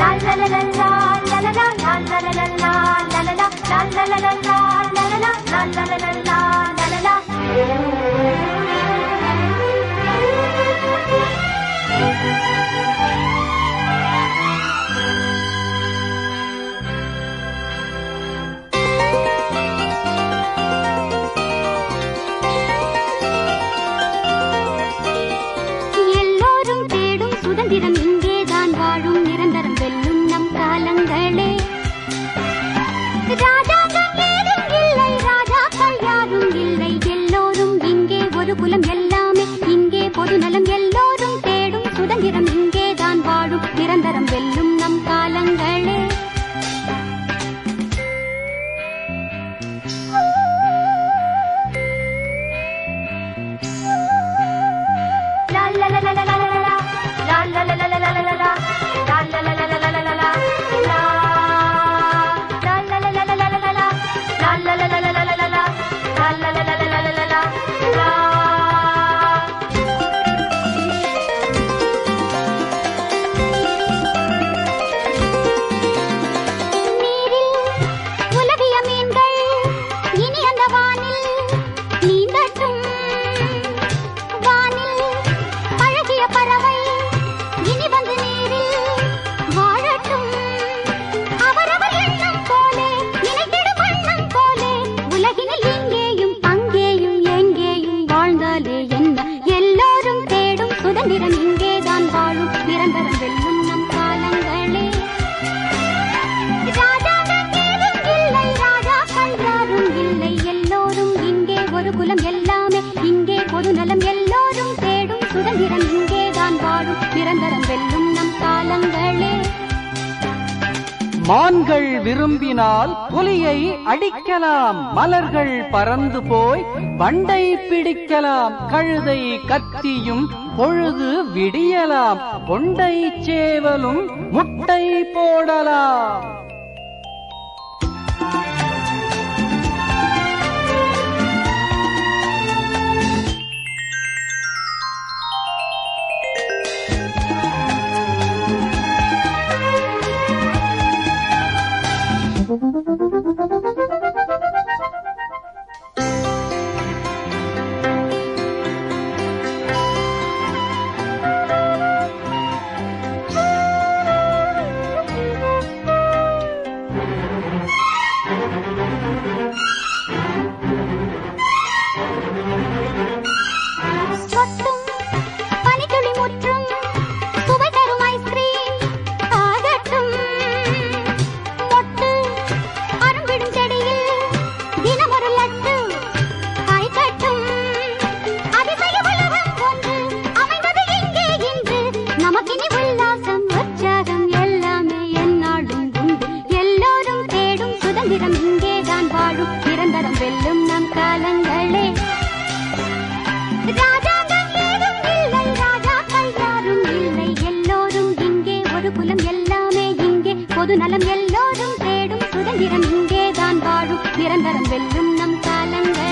எல்லோரும் தேடும் சுதந்திரம் இங்கேதான் வாழும் நிரந்தரம் வெல்லும் நம் காலங்களே ராஜாங்கம் ஏதும் இல்லை ராஜாக்கள் யாரும் இல்லை எல்லோரும் இங்கே ஒரு குலம் எல்லாமே இங்கே பொது நலம் எல்லோரும் தேடும் சுதந்திரம் இங்கேதான் வாழும் நிரந்தரம் வெல்லும் நம் காலங்களே நீரில் உலவிய மீன்கள் இனி அந்த வானில் நீந்தட்டும் வானில் பழகிய பறவை இனி வந்து நீரில் வாழட்டும் அவரவர் எண்ணம் போலே நினைத்திடும் வண்ணம் போலே உலகினில் இங்கேயும் அங்கேயும் எங்கேயும் வாழ்ந்தாலே என்ன எல்லோரும் தேடும் சுதந்திரம் இங்கேதான் வாழும் நிரந்தரம் வெல்லும் நம் காலங்களே ராஜாங்கம் ஏதும் இல்லை ராஜாக்கள் யாரும் இல்லை எல்லோரும் இங்கே ஒரு குலம் எல்லாமே இங்கே பொது நலம் எல்லோரும் தேடும் சுதந்திரம் இங்கேதான் வாழும் நிரந்தரம் வெல்லும் நம் காலங்களே மான்கள் விரும்பினால் புலியை அடிக்கலாம் மலர்கள் பறந்து போய் வண்டை பிடிக்கலாம் கழுதை கத்தியும் பொழுது விடியலாம் கொண்டை சேவலும் முட்டை போடலாம் சொட்டும் பனித்துளி முற்றும் சுவை தரும் ஐஸ்கிரீம் ஆகட்டும் மொட்டு அரும்பிடும் செடியில் தினம் ஒரு லட்டு காய்கட்டும் அதிசய உலகம் ஒன்று அமைந்தது இங்கே இன்று நமக்கினி உல்லாசம் உற்சாகம் எல்லாமே எந்நாளும் உண்டு எல்லோரும் தேடும் சுதந்திரம் இங்கேதான் வாழும் நிரந்தரம் வெல்லும் நம் காலங்களே ராஜாங்கம் ஏதும் இல்லை ராஜாக்கள் யாரும் இல்லை எல்லோரும் இங்கே ஒரு குலம் எல்லாமே இங்கே பொது நலம் எல்லோரும் தேடும் சுதந்திரம் இங்கேதான் வாழும் நிரந்தரம் வெல்லும் நம் காலங்கள்